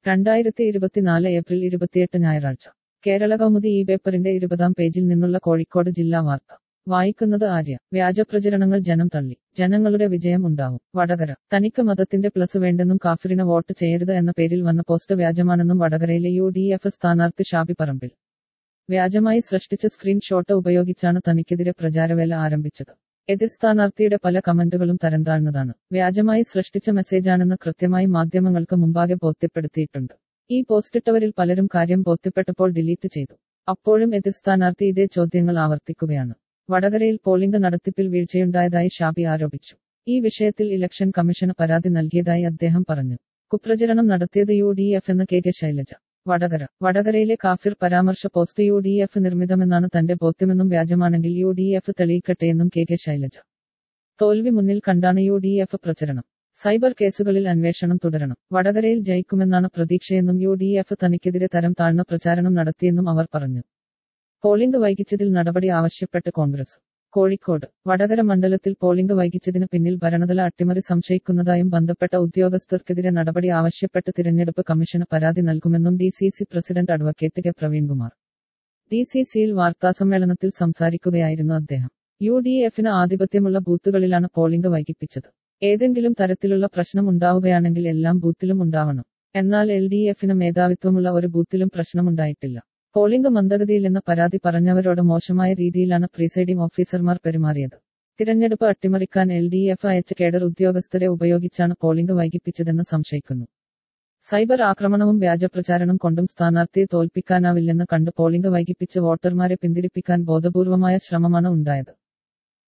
രണ്ടായിരത്തി ഇരുപത്തിനാല് ഏപ്രിൽ ഇരുപത്തിയെട്ട് ഞായറാഴ്ച കേരള കൗമുദി ഈ പേപ്പറിന്റെ ഇരുപതാം പേജിൽ നിന്നുള്ള കോഴിക്കോട് ജില്ലാ വാർത്ത വായിക്കുന്നത് ആര്യ വ്യാജപ്രചരണങ്ങൾ ജനം തള്ളി ജനങ്ങളുടെ വിജയം ഉണ്ടാവും വടകര തനിക്ക് മതത്തിന്റെ പ്ലസ് വേണ്ടെന്നും കാഫിറിന് വോട്ട് ചെയ്യരുത് എന്ന പേരിൽ വന്ന പോസ്റ്റ് വ്യാജമാണെന്നും വടകരയിലെ യു ഡി എഫ് സ്ഥാനാർത്ഥി ഷാബി പറമ്പിൽ വ്യാജമായി സൃഷ്ടിച്ച സ്ക്രീൻഷോട്ട് ഉപയോഗിച്ചാണ് തനിക്കെതിരെ പ്രചാരവേല ആരംഭിച്ചത് എതിർ സ്ഥാനാർത്ഥിയുടെ പല കമന്റുകളും തരംതാഴ്ന്നതാണ് വ്യാജമായി സൃഷ്ടിച്ച മെസ്സേജാണെന്ന് കൃത്യമായി മാധ്യമങ്ങൾക്ക് മുമ്പാകെ ബോധ്യപ്പെടുത്തിയിട്ടുണ്ട് ഈ പോസ്റ്റിട്ടവരിൽ പലരും കാര്യം ബോധ്യപ്പെട്ടപ്പോൾ ഡിലീറ്റ് ചെയ്തു അപ്പോഴും എതിർ സ്ഥാനാർത്ഥി ഇതേ ചോദ്യങ്ങൾ ആവർത്തിക്കുകയാണ് വടകരയിൽ പോളിംഗ് നടത്തിപ്പിൽ വീഴ്ചയുണ്ടായതായി ഷാബി ആരോപിച്ചു ഈ വിഷയത്തിൽ ഇലക്ഷൻ കമ്മീഷന് പരാതി നൽകിയതായി അദ്ദേഹം പറഞ്ഞു കുപ്രചരണം നടത്തിയത് യു ഡി എഫ് എന്ന് കെ കെ ശൈലജ വടകര വടകരയിലെ കാഫിർ പരാമർശ പോസ്റ്റ് യു ഡി എഫ് നിർമ്മിതമെന്നാണ് തന്റെ ബോധ്യമെന്നും വ്യാജമാണെങ്കിൽ യു ഡി എഫ് തെളിയിക്കട്ടെയെന്നും കെ കെ ശൈലജ തോൽവി മുന്നിൽ കണ്ടാണ് യു ഡി എഫ് പ്രചരണം സൈബർ കേസുകളിൽ അന്വേഷണം തുടരണം വടകരയിൽ ജയിക്കുമെന്നാണ് പ്രതീക്ഷയെന്നും യു ഡി എഫ് തനിക്കെതിരെ തരം താഴ്ന്ന പ്രചാരണം നടത്തിയെന്നും അവർ പറഞ്ഞു പോളിംഗ് വൈകിച്ചതിൽ നടപടി ആവശ്യപ്പെട്ട് കോൺഗ്രസ് കോഴിക്കോട് വടകര മണ്ഡലത്തിൽ പോളിംഗ് വൈകിച്ചതിന് പിന്നിൽ ഭരണതല അട്ടിമറി സംശയിക്കുന്നതായും ബന്ധപ്പെട്ട ഉദ്യോഗസ്ഥർക്കെതിരെ നടപടി ആവശ്യപ്പെട്ട് തിരഞ്ഞെടുപ്പ് കമ്മീഷന് പരാതി നൽകുമെന്നും D C C president advocate K Praveenkumar D C സിയിൽ വാർത്താസമ്മേളനത്തിൽ സംസാരിക്കുകയായിരുന്നു അദ്ദേഹം യു ഡി എഫിന് ആധിപത്യമുള്ള ബൂത്തുകളിലാണ് പോളിംഗ് വൈകിപ്പിച്ചത് ഏതെങ്കിലും തരത്തിലുള്ള പ്രശ്നം ഉണ്ടാവുകയാണെങ്കിൽ എല്ലാം ബൂത്തിലും ഉണ്ടാവണം എന്നാൽ എൽ ഡി എഫിന് മേധാവിത്വമുള്ള ഒരു ബൂത്തിലും പ്രശ്നമുണ്ടായിട്ടില്ല പോളിംഗ് മന്ദഗതിയിലെന്ന പരാതി പറഞ്ഞവരോട് മോശമായ രീതിയിലാണ് പ്രീസൈഡിംഗ് ഓഫീസർമാർ പെരുമാറിയത് തിരഞ്ഞെടുപ്പ് അട്ടിമറിക്കാൻ എൽ ഡി എഫ് അയച്ച കേഡർ ഉദ്യോഗസ്ഥരെ ഉപയോഗിച്ചാണ് പോളിംഗ് വൈകിപ്പിച്ചതെന്ന് സംശയിക്കുന്നു സൈബർ ആക്രമണവും വ്യാജപ്രചാരണം കൊണ്ടും സ്ഥാനാർത്ഥിയെ തോൽപ്പിക്കാനാവില്ലെന്ന് കണ്ട് പോളിംഗ് വൈകിപ്പിച്ച് വോട്ടർമാരെ പിന്തിരിപ്പിക്കാൻ ബോധപൂർവമായ ശ്രമമാണ് ഉണ്ടായത്